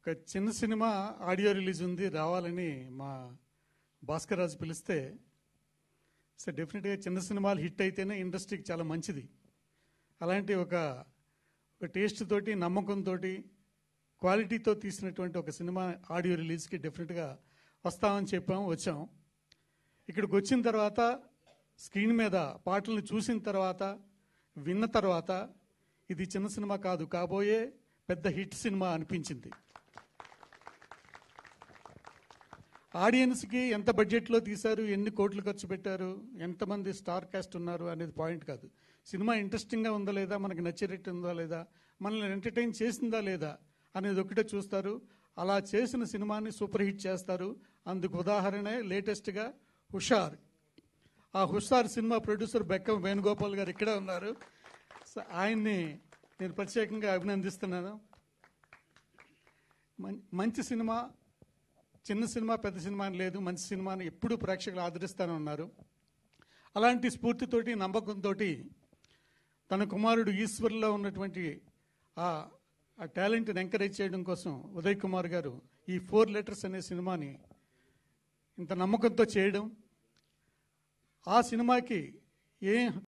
ఒక చిన్న cinema audio release ఉంది రావాలని మా భాస్కర్ రాజు పిలిస్తే సో డెఫినెట్గా చిన్న సినిమాలు హిట్ అయితేనే ఇండస్ట్రీకి చాలా మంచిది అలాంటి ఒక ఒక టేస్ట్ తోటి నమ్మకంతో క్వాలిటీతో తీసినటువంటి ఒక సినిమా ఆడియో రిలీజ్కి డెఫినెట్గా వస్తామని చెప్పాము వచ్చాం ఇక్కడికి వచ్చిన తర్వాత స్క్రీన్ మీద పాటలను చూసిన తర్వాత విన్న తర్వాత ఇది చిన్న సినిమా కాదు కాబోయే పెద్ద హిట్ సినిమా అనిపించింది ఆడియన్స్కి ఎంత బడ్జెట్లో తీశారు ఎన్ని కోట్లు ఖర్చు పెట్టారు ఎంతమంది స్టార్ కాస్ట్ ఉన్నారు అనేది పాయింట్ కాదు సినిమా ఇంట్రెస్టింగ్గా ఉందా లేదా మనకి నచ్చేటట్టు ఉందా లేదా మనల్ని ఎంటర్టైన్ చేసిందా లేదా అనేది ఒకటే చూస్తారు అలా చేసిన సినిమాని సూపర్ హిట్ చేస్తారు అందుకు ఉదాహరణే లేటెస్ట్గా హుషార్ ఆ హుషార్ సినిమా ప్రొడ్యూసర్ బెక్కం వేణుగోపాల్ గారు ఇక్కడే ఉన్నారు సో ఆయన్ని నేను ప్రత్యేకంగా అభినందిస్తున్నాను మం- మంచి సినిమా చిన్న సినిమా పెద్ద సినిమా అని లేదు మంచి సినిమాని ఎప్పుడూ ప్రేక్షకులు ఆదరిస్తూనే ఉన్నారు అలాంటి స్ఫూర్తితోటి నమ్మకంతో తన కుమారుడు ఈశ్వర్లో ఉన్నటువంటి ఆ ఆ టాలెంట్ని ఎంకరేజ్ చేయడం కోసం ఉదయ్ కుమార్ గారు ఈ ఫోర్ లెటర్స్ అనే సినిమాని ఇంత నమ్మకంతో చేయడం ఆ సినిమాకి ఏ